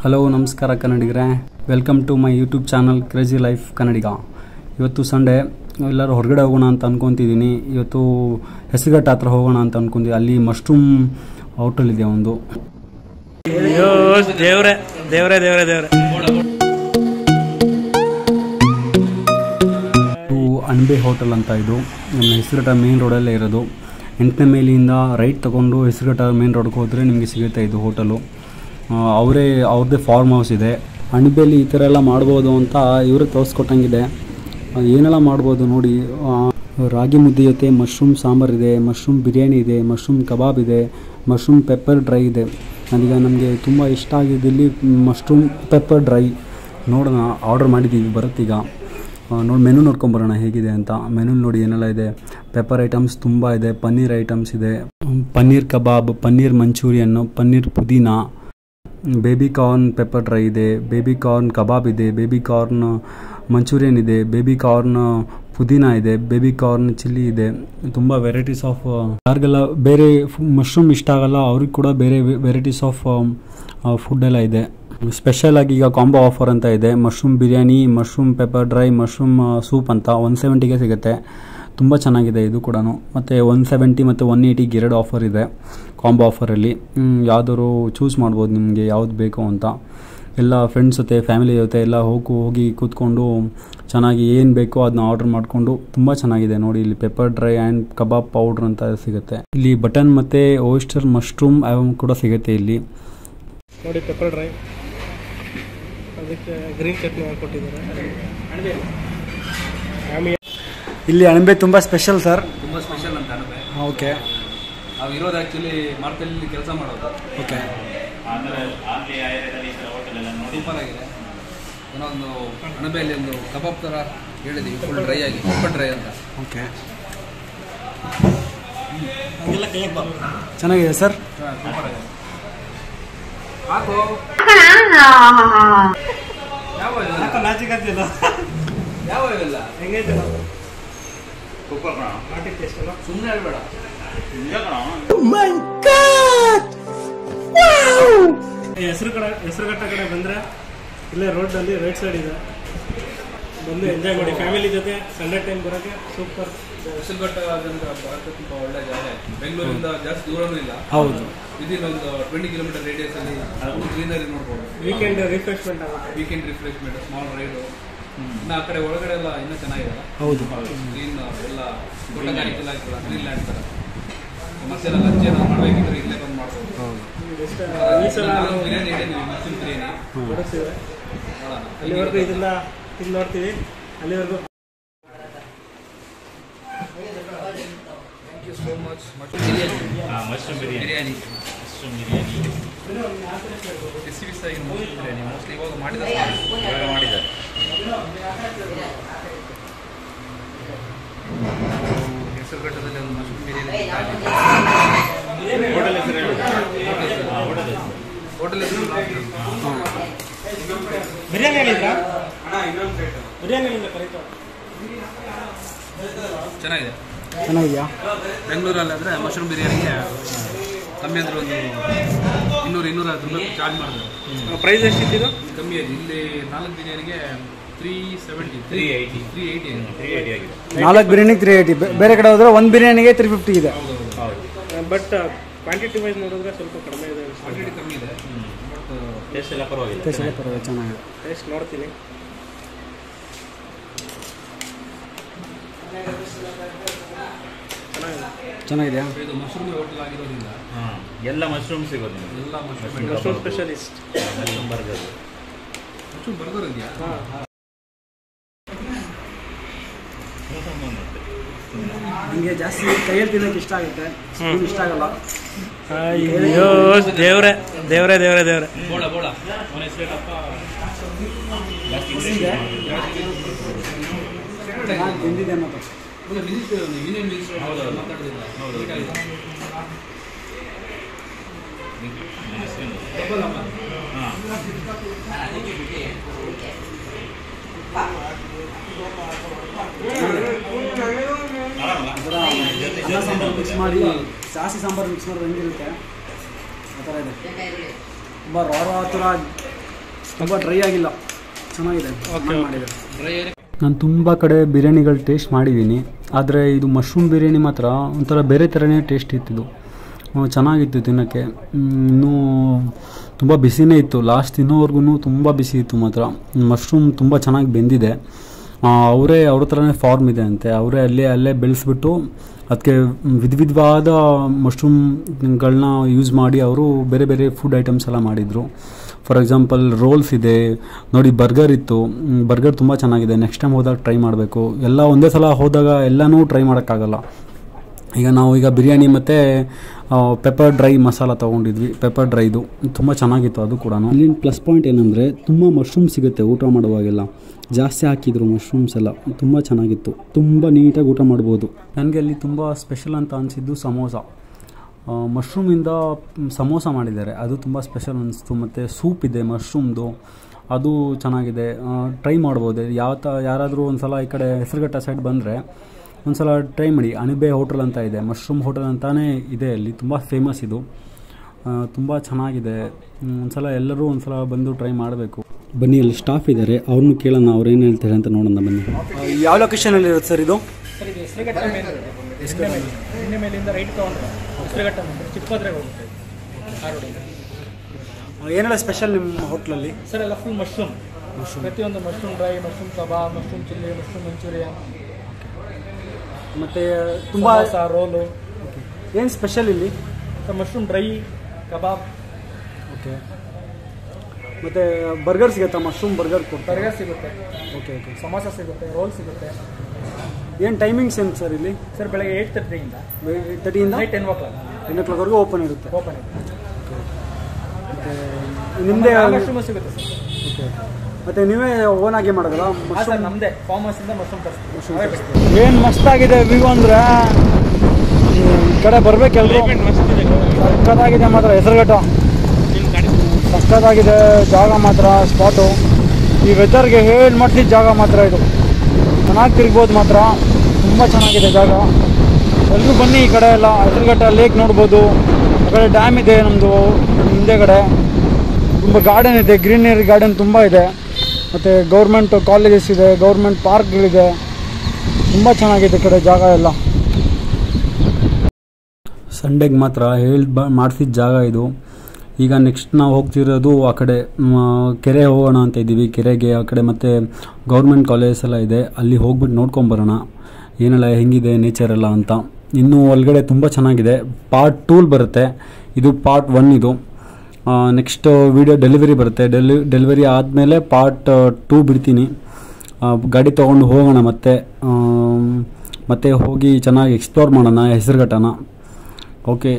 Hello ನಮಸ್ಕಾರ ಕನ್ನಡಿಗರೇ welcome to my YouTube channel crazy life Kannadiga ಇವತ್ತು ಸಂಡೇ ಎಲ್ಲರೂ ಹೊರಗಡೆ ಹೋಗೋಣ ಅಂತ ಅನ್ಕೊತಿದ್ದೀನಿ ಇವತ್ತು ಹೆಸರುಘಟ್ಟ ಹತ್ರ ಹೋಗೋಣ ಅಂತ ಅನ್ಕೊಂತೀವಿ ಅಲ್ಲಿ ಮಶ್ರೂಮ್ ಹೋಟೆಲ್ ಇದೆ ಒಂದು ಅಯ್ಯೋ ದೇವ್ರೆ ದೇವ್ರೆ ದೇವ್ರೆ ದೇವ್ರೆ ಇದು ಅಣಬೆ ಹೋಟೆಲ್ ಅಂತ ಇದು ನಮ್ಮ ಹೆಸರುಘಟ್ಟ ಮೇನ್ ರೋಡಲ್ಲೇ ಇರೋದು ಎಂಟನೇ ಮೇಲಿಂದ ರೈಟ್ ತಗೊಂಡು ಹೆಸರುಘಟ್ಟ ಮೇನ್ ರೋಡ್ಗೆ ಹೋದರೆ ನಿಮಗೆ ಸಿಗುತ್ತೆ ಇದು ಹೋಟೆಲು ಅವರೇ ಅವ್ರದ್ದೇ ಫಾರ್ಮ್ ಹೌಸ್ ಇದೆ ಅಣಬೆಯಲ್ಲಿ ಈ ಥರ ಎಲ್ಲ ಮಾಡ್ಬೋದು ಅಂತ ಇವರೇ ತೋರಿಸ್ಕೊಟ್ಟಂಗಿದೆ ಆ, ಏನೆಲ್ಲ ಮಾಡ್ಬೋದು ನೋಡಿ ಆ, ರಾಗಿ ಮುದ್ದೆ ಜೊತೆ ಮಶ್ರೂಮ್ ಸಾಂಬಾರಿದೆ ಮಶ್ರೂಮ್ ಬಿರಿಯಾನಿ ಇದೆ ಮಶ್ರೂಮ್ ಕಬಾಬ್ ಇದೆ ಮಶ್ರೂಮ್ ಪೆಪ್ಪರ್ ಡ್ರೈ ಇದೆ ನನಗೆ ನಮಗೆ ತುಂಬ ಇಷ್ಟ ಆಗಿದ್ದಲ್ಲಿ ಮಶ್ರೂಮ್ ಪೆಪ್ಪರ್ ಡ್ರೈ ನೋಡೋಣ ಆರ್ಡರ್ ಮಾಡಿದ್ದೀವಿ ಬರುತ್ತೀಗ ನೋಡಿ ಮೆನು ನೋಡ್ಕೊಂಬರೋಣ ಹೇಗಿದೆ ಅಂತ ಮೆನು ನೋಡಿ ಏನೆಲ್ಲ ಇದೆ ಪೆಪ್ಪರ್ ಐಟಮ್ಸ್ ತುಂಬ ಇದೆ ಪನ್ನೀರ್ ಐಟಮ್ಸ್ ಇದೆ ಹ್ಮ್, ಪನ್ನೀರ್ ಕಬಾಬ್ ಪನ್ನೀರ್ ಮಂಚೂರಿಯನ್ನು paneer pudina baby corn pepper dry ಇದೆ ಬೇಬಿ ಕಾರ್ನ್ ಕಬಾಬ್ ಇದೆ ಬೇಬಿ ಕಾರ್ನ್ ಮಂಚೂರಿಯನ್ ಇದೆ ಬೇಬಿ ಕಾರ್ನ್ ಪುದೀನಾ ಇದೆ ಬೇಬಿ ಕಾರ್ನ್ ಚಿಲ್ಲಿ ಇದೆ ತುಂಬ ವೆರೈಟೀಸ್ ಆಫ್ ಯಾರಿಗೆಲ್ಲ ಬೇರೆ ಮಶ್ರೂಮ್ ಇಷ್ಟ ಆಗಲ್ಲ ಅವ್ರಿಗೆ ಕೂಡ ಬೇರೆ ವೆರೈಟೀಸ್ ಆಫ್ ಫುಡ್ ಎಲ್ಲ ಇದೆ ಸ್ಪೆಷಲ್ ಆಗಿ ಈಗ ಕಾಂಬೋ ಆಫರ್ ಅಂತ ಇದೆ mushroom biryani mushroom pepper dry mushroom soup ಅಂತ ಒನ್ ಸೆವೆಂಟಿಗೆ ಸಿಗುತ್ತೆ ತುಂಬ ಚೆನ್ನಾಗಿದೆ ಇದು ಕೂಡ ಮತ್ತು ಒನ್ ಸೆವೆಂಟಿ ಮತ್ತು ಒನ್ ಏಯ್ಟಿಗೆ ಎರಡು ಆಫರ್ ಇದೆ ಕಾಂಬೋ ಆಫರಲ್ಲಿ ಯಾವ್ದಾದ್ರು ಚೂಸ್ ಮಾಡ್ಬೋದು ನಿಮಗೆ ಯಾವ್ದು ಬೇಕು ಅಂತ ಎಲ್ಲ ಫ್ರೆಂಡ್ಸ್ ಜೊತೆ ಫ್ಯಾಮಿಲಿ ಜೊತೆ ಎಲ್ಲ ಹೋಗಿ ಹೋಗಿ ಕೂತ್ಕೊಂಡು ಚೆನ್ನಾಗಿ ಏನು ಬೇಕೋ ಅದನ್ನ ಆರ್ಡರ್ ಮಾಡಿಕೊಂಡು ತುಂಬ ಚೆನ್ನಾಗಿದೆ ನೋಡಿ ಇಲ್ಲಿ pepper dry and kebab powder ಅಂತ ಸಿಗುತ್ತೆ ಇಲ್ಲಿ ಬಟನ್ ಮತ್ತು ಓಯಿಸ್ಟರ್ ಮಶ್ರೂಮ್ ಕೂಡ ಸಿಗುತ್ತೆ ಇಲ್ಲಿ ನೋಡಿ ಪೆಪ್ಪರ್ ಡ್ರೈ ಅದಕ್ಕೆ ಗ್ರೀನ್ ಚಟ್ನಿ ಹಾಕೊಟ್ಟಿದ್ದಾರೆ ಆಮೇಲೆ ಇಲ್ಲಿ ಅಣಬೆ ತುಂಬ ಸ್ಪೆಷಲ್ ಸರ್ ತುಂಬ ಸ್ಪೆಷಲ್ ಅಂತ ಅಣಬೆ ಓಕೆ ನಾವು ಇರೋದು ಆ್ಯಕ್ಚುಲಿ ಮಾರ್ಕಲ್ಲಿ ಕೆಲಸ ಮಾಡೋದು ಓಕೆ ಸೂಪರ್ ಆಗಿದೆ ಏನೋ ಒಂದು ಅಣಬೆಯಲ್ಲಿ ಒಂದು ಕಬಾಬ್ ಥರ ಹೇಳಿದ್ದೀವಿ ಫುಲ್ ಡ್ರೈ ಆಗಿ ಪೆಪ್ಪರ್ ಡ್ರೈ ಅಂತ ಓಕೆ ಹಂಗೆಲ್ಲ ಕೈಯಾಗ ಬಾ ಚೆನ್ನಾಗಿದೆ ಸರ್ ಸೂಪರ್ ಆಗಿದೆ ಹಾಕು ಯಾವ ಇವೆಲ್ಲ? ನಾಚಿಕತ್ತಿಲ್ಲ ಯಾವ ಇವೆಲ್ಲ ಹೆಂಗೈತೆ ನಾಟಿ ಟೇಸ್ಟ್ ಅಲ್ಲ ಸುಮ್ಮನೆ ಹೇಳ್ಬೇಡ ಹೆಸರು ಕಡೆ ಹೆಸರುಘಟ್ಟ ಕಡೆ ಬಂದರೆ ಇಲ್ಲೇ ರೋಡಲ್ಲಿ ರೈಟ್ ಸೈಡ್ ಇದೆ ಬಂದು ಎಂಜಾಯ್ ಮಾಡಿ ಫ್ಯಾಮಿಲಿ ಜೊತೆ ಸಂಡೇ ಟೈಮ್ ಬರೋಕ್ಕೆ ಸೂಪರ್ ಹೆಸರುಘಟ್ಟ ಅದಂದ್ರೆ ಬರೋಕ್ಕೆ ತುಂಬ ಒಳ್ಳೆ ಜಾಗ ಬೆಂಗಳೂರಿಂದ ಜಾಸ್ತಿ ದೂರನೂ ಇಲ್ಲ ಹೌದು ವಿದಿನ್ ಒಂದು ಟ್ವೆಂಟಿ ಕಿಲೋಮೀಟರ್ ರೇಡಿಯಸ್ ಅಲ್ಲಿ ಗ್ರೀನರಿ ನೋಡ್ಬೋದು ವೀಕೆಂಡ್ ರಿಫ್ರೆಶ್ಮೆಂಟ್ ಆಗುತ್ತೆ ವೀಕೆಂಡ್ ರಿಫ್ರೆಶ್ಮೆಂಟ್ ಸ್ಮಾಲ್ ರೈಡು ಇನ್ನು ಆ ಕಡೆ ಒಳಗಡೆ ಎಲ್ಲ ಇನ್ನೂ ಚೆನ್ನಾಗಿದೆ ಹೌದು ಗ್ರೀನ್ ಎಲ್ಲ ತೋಟಗಾರಿಕೆ ಎಲ್ಲ ಆಯ್ತಲ್ಲ ಗ್ರೀನ್ ಲ್ಯಾಂಡ್ ಥರ ಮತ್ತೆಲ್ಲ ಲಂಚ್ ಏನೋ ಮಾಡಬೇಕಿದ್ರೆ ಇಲ್ಲೇ ಬಂದು ಮಾಡ್ಬೋದು ಎಷ್ಟು ಈ ಸಲ ನಾನು ಬಿರಿಯಾನಿ ಹೇಳಿದ್ದೀವಿ ಮಶ್ರೂಮ್ ಬಿರಿಯಾನಿ ಬಡಿಸ್ತೀವಿ ನೋಡೋಣ ಅಲ್ಲಿವರೆಗೂ ಇದನ್ನ ತಿಂದು ನೋಡ್ತೀವಿ ಅಲ್ಲಿವರೆಗೂ thank you so much mushroom biryani mushroom biryani biryani mushroom biryani ಬಿಸಿ ಬಿಸಿಯಾಗಿ ಮಶ್ರೂಮ್ ಬಿರಿಯಾನಿ ಮೋಸ್ಟ್ಲಿ ಇವಾಗ ಮಾಡಿದ ಇವಾಗ ಮಾಡಿದ್ದಾರೆ ಹೆಸರುಘಟ್ಟದಲ್ಲಿ ಒಂದು ಮಶ್ರೂಮ್ ಬಿರಿಯಾನಿ ಹೋಟೆಲ್ ಹೆಸರು ಹೇಳಿ ಹೋಟೆಲ್ ಹೆಸರು ಹೋಟೆಲ್ ಹೆಸರು ಬಿರಿಯಾನಿ ಹೇಳಿದ್ರಾ ಬಿರಿಯಾನಿ ಹೇಳಿಲ್ಲ ಕರೀತಾ ಚೆನ್ನಾಗಿದೆ ಚೆನ್ನಾಗಿದೆಯಾ ಬೆಂಗಳೂರಲ್ಲಿ ಅಂದರೆ ಮಶ್ರೂಮ್ ಬಿರಿಯಾನಿಗೆ ಕಮ್ಮಿ ಅಂದ್ರೆ ಒಂದು ಇನ್ನೂರು ಇನ್ನೂರೈವತ್ತು ರೂಪಾಯಿ ಚಾರ್ಜ್ ಮಾಡಿದ್ರು ಪ್ರೈಸ್ ಎಷ್ಟಿತ್ತು ಕಮ್ಮಿ ಆಯ್ತು ಇಲ್ಲಿ ನಾಲ್ಕು ಬಿರಿಯಾನಿಗೆ three seventy three eighty three eighty three eighty ಆಗಿದೆ ನಾಲ್ಕು ಬಿರಿಯಾನಿ ತ್ರೀ ಏಯ್ಟಿ ಬೇರೆ ಕಡೆ ಹೋದ್ರೆ ಒಂದು ಬಿರಿಯಾನಿಗೆ ತ್ರೀ ಫಿಫ್ಟಿ ಇದೆ ಹೌದು ಬಟ್ ಕ್ವಾಂಟಿಟಿ ವೈಸ್ ನೋಡಿದ್ರೆ ಸ್ವಲ್ಪ ಕಡಿಮೆ ಇದೆ ಕ್ವಾಂಟಿಟಿ ಕಮ್ಮಿ ಇದೆ ಬಟ್ ಟೇಸ್ಟ್ ಎಲ್ಲ ಪರವಾಗಿಲ್ಲ ಟೇಸ್ಟ್ ಎಲ್ಲ ಪರವಾಗಿಲ್ಲ ಚೆನ್ನಾಗಿದೆ ಟೇಸ್ಟ್ ನೋಡ್ತೀನಿ ಚೆನ್ನಾಗಿದೆ ಚೆನ್ನಾಗಿದೆಯಾ ಇದು ಮಶ್ರೂಮ್ ಹೋಟೆಲ್ ಆಗಿರೋದ್ರಿಂದ ಹಾಂ ಎಲ್ಲ ಮಶ್ರೂಮ್ ಸಿಗೋದು ನಿಮಗೆ ಎಲ್ಲ mushroom mushroom specialist mushroom burger mushroom burger ಇದೆಯಾ ನನಗೆ ಜಾಸ್ತಿ ಕೈಯಲ್ಲಿ ತಿನ್ನೋಕೆ ಇಷ್ಟ ಆಗುತ್ತೆ ಸ್ಪೂನ್ ಇಷ್ಟ ಆಗಲ್ಲ ಅಯ್ಯೋ ದೇವ್ರೆ ದೇವ್ರೆ ದೇವ್ರೆ ದೇವ್ರೆ ಬೋಳ ಬೋಳ ನಾನು ತಿಂದಿದ್ದೆ ಮತ್ತು ಒಂದು ಮಿನಿಸ್ಟರ್ ಯೂನಿಯನ್ ಮಿನಿಸ್ಟರ್ ಮಾತಾಡೋದಿಲ್ಲ ಡಬಲ್ ಅಮ್ಮ ಹಾಂ ಅದರ ಅನ್ನ ಸಾಂಬಾರು ಮಿಕ್ಸ್ ಮಾಡಿ ಜಾಸ್ತಿ ಸಾಂಬಾರು ಮಿಕ್ಸ್ ಮಾಡಿದ್ರೆ ಹೆಂಗಿರುತ್ತೆ ಆ ಥರ ಇದೆ ತುಂಬ ರಾ ರಾ ಥರ ತುಂಬ ಡ್ರೈ ಆಗಿಲ್ಲ ಚೆನ್ನಾಗಿದೆ Okay, okay. ಮಾಡಿದ್ದಾರೆ ನಾನು ತುಂಬ ಕಡೆ ಬಿರಿಯಾನಿಗಳು ಟೇಸ್ಟ್ ಮಾಡಿದ್ದೀನಿ ಆದರೆ ಇದು ಮಶ್ರೂಮ್ ಬಿರಿಯಾನಿ ಮಾತ್ರ ಒಂಥರ ಬೇರೆ ಥರನೇ ಟೇಸ್ಟ್ ಇತ್ತಿದ್ದು ಹ್ಮ್, ಚೆನ್ನಾಗಿತ್ತು ತಿನ್ನೋಕ್ಕೆ ಹ್ಮ್, ಇನ್ನೂ ತುಂಬ ಬಿಸಿನೇ ಇತ್ತು ಲಾಸ್ಟ್ ತಿನ್ನೋವರೆಗೂ ತುಂಬ ಬಿಸಿ ಇತ್ತು ಮಾತ್ರ ಮಶ್ರೂಮ್ ತುಂಬ ಚೆನ್ನಾಗಿ ಬೆಂದಿದೆ ಆ, ಅವರೇ ಅವ್ರ ಥರನೇ ಫಾರ್ಮ್ ಇದೆ ಅಂತೆ ಅವರೇ ಅಲ್ಲೇ ಅಲ್ಲೇ ಬೆಳೆಸ್ಬಿಟ್ಟು ಅದಕ್ಕೆ ವಿಧ ವಿಧವಾದ ಮಶ್ರೂಮ್ಗಳನ್ನ ಯೂಸ್ ಮಾಡಿ ಅವರು ಬೇರೆ ಬೇರೆ ಫುಡ್ ಐಟಮ್ಸ್ ಎಲ್ಲ ಮಾಡಿದರು ಫಾರ್ ಎಕ್ಸಾಂಪಲ್ ರೋಲ್ಸ್ ಇದೆ ನೋಡಿ ಬರ್ಗರ್ ಇತ್ತು ಬರ್ಗರ್ ತುಂಬ ಚೆನ್ನಾಗಿದೆ ನೆಕ್ಸ್ಟ್ ಟೈಮ್ ಹೋದಾಗ ಟ್ರೈ ಮಾಡಬೇಕು ಎಲ್ಲ ಒಂದೇ ಸಲ ಹೋದಾಗ ಎಲ್ಲನೂ ಟ್ರೈ ಮಾಡೋಕ್ಕಾಗಲ್ಲ ಈಗ ನಾವು ಈಗ ಬಿರಿಯಾನಿ ಮತ್ತು ಪೆಪ್ಪರ್ ಡ್ರೈ ಮಸಾಲ ತೊಗೊಂಡಿದ್ವಿ ಪೆಪ್ಪರ್ ಡ್ರೈದು ತುಂಬ ಚೆನ್ನಾಗಿತ್ತು ಅದು ಕೂಡ ಇಲ್ಲಿನ ಪ್ಲಸ್ ಪಾಯಿಂಟ್ ಏನಂದರೆ ತುಂಬ ಮಶ್ರೂಮ್ ಸಿಗುತ್ತೆ ಊಟ ಮಾಡುವಾಗೆಲ್ಲ ಜಾಸ್ತಿ ಹಾಕಿದ್ರು ಮಶ್ರೂಮ್ಸ್ ಎಲ್ಲ ತುಂಬ ಚೆನ್ನಾಗಿತ್ತು ತುಂಬ ನೀಟಾಗಿ ಊಟ ಮಾಡ್ಬೋದು ನನಗೆ ಅಲ್ಲಿ ತುಂಬ ಸ್ಪೆಷಲ್ ಅಂತ ಅನಿಸಿದ್ದು ಸಮೋಸ ಆ, ಮಶ್ರೂಮಿಂದ ಮ್, ಸಮೋಸ ಮಾಡಿದ್ದಾರೆ ಅದು ತುಂಬ ಸ್ಪೆಷಲ್ ಅನಿಸ್ತು ಮತ್ತು ಸೂಪ್ ಇದೆ ಮಶ್ರೂಮ್ದು ಅದು ಚೆನ್ನಾಗಿದೆ ಟ್ರೈ ಮಾಡ್ಬೋದು ಯಾವ ತ ಯಾರಾದರೂ ಒಂದು ಸಲ ಈ ಕಡೆ ಹೆಸರುಘಟ್ಟ ಸೈಡ್ ಬಂದರೆ ಒಂದು ಸಲ ಟ್ರೈ ಮಾಡಿ ಅಣಿಬೆ ಹೋಟೆಲ್ ಅಂತ ಇದೆ ಮಶ್ರೂಮ್ ಹೋಟೆಲ್ ಅಂತಾನೇ ಇದೆ ಅಲ್ಲಿ ತುಂಬ ಫೇಮಸ್ ಇದು ತುಂಬ ಚೆನ್ನಾಗಿದೆ ಒಂದು ಸಲ ಎಲ್ಲರೂ ಒಂದು ಸಲ ಬಂದು ಟ್ರೈ ಮಾಡಬೇಕು ಬನ್ನಿ ಅಲ್ಲಿ ಸ್ಟಾಫ್ ಇದ್ದಾರೆ ಅವ್ರನ್ನೂ ಕೇಳೋಣ ಅವ್ರು ಏನು ಹೇಳ್ತಾರೆ ಅಂತ ನೋಡೋಣ ಬನ್ನಿ ಯಾವ ಲೊಕೇಶನಲ್ಲಿ ಇರುತ್ತೆ ಸರ್ ಇದು ಸರ್ ಇದು ಹೆಸರುಘಟ್ಟ ಮೇನ್ ಎಣ್ಣೆ ಮೇಲಿಂದ ರೈಟ್ ತೊಗೊಂಡ್ರೆ ಹೆಸರುಘಟ್ಟ ಬಂದರೆ ಚಿಕ್ಕಪದ್ರೆಗೆ ಹೋಗುತ್ತೆ ಆ ರೋಡಿಂದ ಏನೆಲ್ಲ ಸ್ಪೆಷಲ್ ನಿಮ್ಮ ಹೋಟ್ಲಲ್ಲಿ ಸರ್ ಎಲ್ಲ ಫುಲ್ ಮಶ್ರೂಮ್ ಪ್ರತಿಯೊಂದು mushroom dry mushroom kebab mushroom chilli mushroom Manchurian ಮತ್ತು ತುಂಬ ರೋಲು ಏನು ಸ್ಪೆಷಲ್ ಇಲ್ಲಿ sir mushroom dry kebab okay ಮತ್ತು ಬರ್ಗರ್ ಸಿಗುತ್ತಾ ಮಶ್ರೂಮ್ ಬರ್ಗರ್ ಕೊಡ್ತಾರೆ ಬರ್ಗರ್ ಸಿಗುತ್ತೆ ಓಕೆ ಓಕೆ ಸಮೋಸ ಸಿಗುತ್ತೆ ರೋಲ್ ಸಿಗುತ್ತೆ ಏನು ಟೈಮಿಂಗ್ಸ್ ಏನು ಸರ್ ಇಲ್ಲಿ ಸರ್ ಬೆಳಗ್ಗೆ ಏಯ್ಟ್ ತರ್ಟಿಯಿಂದ ತರ್ಟಿಯಿಂದ night ten o'clock ten ಓ ಕ್ಲಾಕ್ವರೆಗೂ ಓಪನ್ ಇರುತ್ತೆ ಓಪನ್ ಇದೆ ನಿಮ್ಮದೇ ಮಶ್ರೂಮ್ ಸಿಗುತ್ತೆ ಸರ್ ಓಕೆ ಮತ್ತು ನೀವೇ ಓನ್ ಆಗಿ ಮಾಡೋದಲ್ಲ ಹಾಂ ಸರ್ ನಮ್ಮದೇ ಫಾರ್ಮ್ ಹೌಸಿಂದ ಮಶ್ರೂಮ್ ತರಿಸ್ತೀವಿ ನಾವೇ ಬೆಳಿತೀವಿ. ಏನು ಮಸ್ತಾಗಿದೆ ವ್ಯೂ ಅಂದರೆ ಈ ಕಡೆ ಬರ್ಬೇಕೆಲ್ರು ಸಕ್ಕತ್ತಾಗಿದೆ ಮಾತ್ರ ಹೆಸರುಘಟ್ಟ ಸಕ್ಕತ್ತಾಗಿದೆ ಜಾಗ ಮಾತ್ರ ಸ್ಪಾಟು ಈ ವೆದರ್ಗೆ ಹೇಳಿ ಮಟ್ಟಿದ ಜಾಗ ಮಾತ್ರ ಇದು ಚೆನ್ನಾಗಿ ತಿರ್ಗ್ಬೋದು ಮಾತ್ರ ತುಂಬ ಚೆನ್ನಾಗಿದೆ ಜಾಗ ಎಲ್ಲರೂ ಬನ್ನಿ ಈ ಕಡೆ ಎಲ್ಲ ಹೆಸರುಘಟ್ಟ ಲೇಕ್ ನೋಡ್ಬೋದು ಆ ಕಡೆ ಡ್ಯಾಮ್ ಇದೆ ನಮ್ಮದು ಹಿಂದೆಗಡೆ ತುಂಬ ಗಾರ್ಡನ್ ಇದೆ ಗ್ರೀನರಿ ಗಾರ್ಡನ್ ತುಂಬ ಇದೆ ಮತ್ತು ಗೌರ್ಮೆಂಟ್ ಕಾಲೇಜಸ್ ಇದೆ ಗೌರ್ಮೆಂಟ್ ಪಾರ್ಕ್ಗಳಿದೆ ತುಂಬ ಚೆನ್ನಾಗಿದೆ ಈ ಕಡೆ ಜಾಗ ಎಲ್ಲ ಸಂಡೇಗೆ ಮಾತ್ರ ಹೇಳಿ ಬ ಮಾಡಿಸಿದ ಜಾಗ ಇದು ಈಗ ನೆಕ್ಸ್ಟ್ ನಾವು ಹೋಗ್ತಿರೋದು ಆ ಕಡೆ ಮ, ಕೆರೆ ಹೋಗೋಣ ಅಂತ ಇದ್ದೀವಿ ಕೆರೆಗೆ ಆ ಕಡೆ ಮತ್ತು ಗೌರ್ಮೆಂಟ್ ಕಾಲೇಜಸ್ ಎಲ್ಲ ಇದೆ ಅಲ್ಲಿ ಹೋಗ್ಬಿಟ್ಟು ನೋಡ್ಕೊಂಬರೋಣ ಏನೆಲ್ಲ ಹೆಂಗಿದೆ ನೇಚರ್ ಎಲ್ಲ ಅಂತ ಇನ್ನೂ ಒಳಗಡೆ ತುಂಬ ಚೆನ್ನಾಗಿದೆ ಪಾರ್ಟ್ ಟೂಲ್ ಬರುತ್ತೆ ಇದು ಪಾರ್ಟ್ ಒನ್ ಇದು ನೆಕ್ಸ್ಟ್ ವಿಡಿಯೋ ಡೆಲಿವರಿ ಬರುತ್ತೆ ಡೆಲಿ ಡೆಲಿವರಿ ಆದಮೇಲೆ ಪಾರ್ಟ್ ಟೂ ಬಿಡ್ತೀನಿ ಆ, ಗಾಡಿ ತೊಗೊಂಡು ಹೋಗೋಣ ಮತ್ತೆ ಆಮ್, ಮತ್ತೆ ಹೋಗಿ ಚೆನ್ನಾಗಿ ಎಕ್ಸ್ಪ್ಲೋರ್ ಮಾಡೋಣ ಹೆಸರುಘಟ್ಟನ ಓಕೆ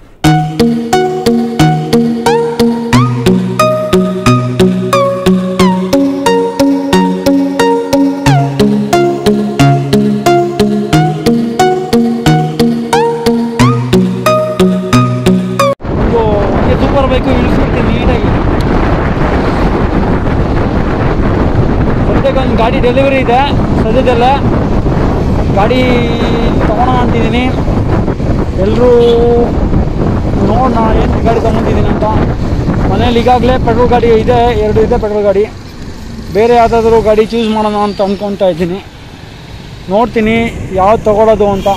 ಒಂದು ಸೂಪರ್ ಬೈಕು ಇಳಿಸ್ಬಿಡ್ತೀನಿ ನೀಟಾಗಿ ಸದ್ಯಕ್ಕೆ ಒಂದು ಗಾಡಿ ಡೆಲಿವರಿ ಇದೆ ಸದ್ಯದಲ್ಲೇ ಗಾಡಿ ತೊಗೊಳೋಣ ಅಂತಿದ್ದೀನಿ ಎಲ್ಲರೂ ನೋಡೋಣ ಏನು ಗಾಡಿ ತೊಗೊಂಡಿದ್ದೀನಿ ಅಂತ ಮನೇಲಿ ಈಗಾಗಲೇ ಪೆಟ್ರೋಲ್ ಗಾಡಿ ಇದೆ ಎರಡು ಇದೆ ಪೆಟ್ರೋಲ್ ಗಾಡಿ ಬೇರೆ ಯಾವುದಾದ್ರೂ ಗಾಡಿ ಚೂಸ್ ಮಾಡೋಣ ಅಂತ ಅಂದ್ಕೊತಾ ಇದ್ದೀನಿ ನೋಡ್ತೀನಿ ಯಾವ್ದು ತೊಗೊಳೋದು ಅಂತ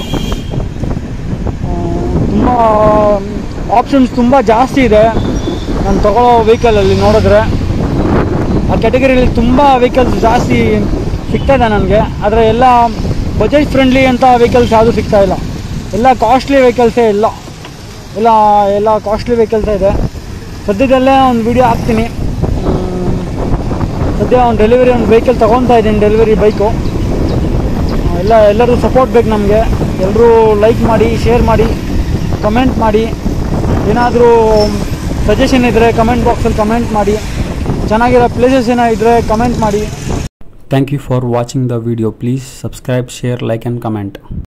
ತುಂಬ ಆಪ್ಷನ್ಸ್ ತುಂಬ ಜಾಸ್ತಿ ಇದೆ ನಾನು ತೊಗೊಳ್ಳೋ ವೆಹಿಕಲಲ್ಲಿ ನೋಡಿದ್ರೆ ಆ ಕ್ಯಾಟಗರಿಯಲ್ಲಿ ತುಂಬ ವೆಹಿಕಲ್ಸ್ ಜಾಸ್ತಿ ಸಿಗ್ತಾ ಇದೆ ನನಗೆ ಆದರೆ ಎಲ್ಲ ಬಜೆಟ್ ಫ್ರೆಂಡ್ಲಿ ಅಂತ ವೆಹಿಕಲ್ಸ್ ಯಾವುದೂ ಸಿಗ್ತಾ ಇಲ್ಲ ಎಲ್ಲ ಕಾಸ್ಟ್ಲಿ ವೆಹಿಕಲ್ಸೇ ಇಲ್ಲ ಎಲ್ಲ ಎಲ್ಲ ಕಾಸ್ಟ್ಲಿ ವೆಹಿಕಲ್ಸೇ ಇದೆ ಸದ್ಯದಲ್ಲೇ ಒಂದು ವಿಡಿಯೋ ಹಾಕ್ತೀನಿ ಹ್ಮ್, ಸದ್ಯ ಒಂದು ಡೆಲಿವರಿ ಒಂದು ವೆಹಿಕಲ್ ತೊಗೊತಾ ಇದ್ದೀನಿ ಡೆಲಿವರಿ ಬೈಕು ಎಲ್ಲ ಎಲ್ಲರೂ ಸಪೋರ್ಟ್ ಬೇಕು ನಮಗೆ ಎಲ್ಲರೂ ಲೈಕ್ ಮಾಡಿ ಶೇರ್ ಮಾಡಿ ಕಮೆಂಟ್ ಮಾಡಿ ಏನಾದರೂ ಸಜೆಷನ್ ಇದ್ದರೆ ಕಮೆಂಟ್ ಬಾಕ್ಸಲ್ಲಿ ಕಮೆಂಟ್ ಮಾಡಿ ಚೆನ್ನಾಗಿರೋ ಪ್ಲೇಸಸ್ ಏನೋ ಇದ್ದರೆ ಕಮೆಂಟ್ ಮಾಡಿ thank you for watching the video please subscribe share like and comment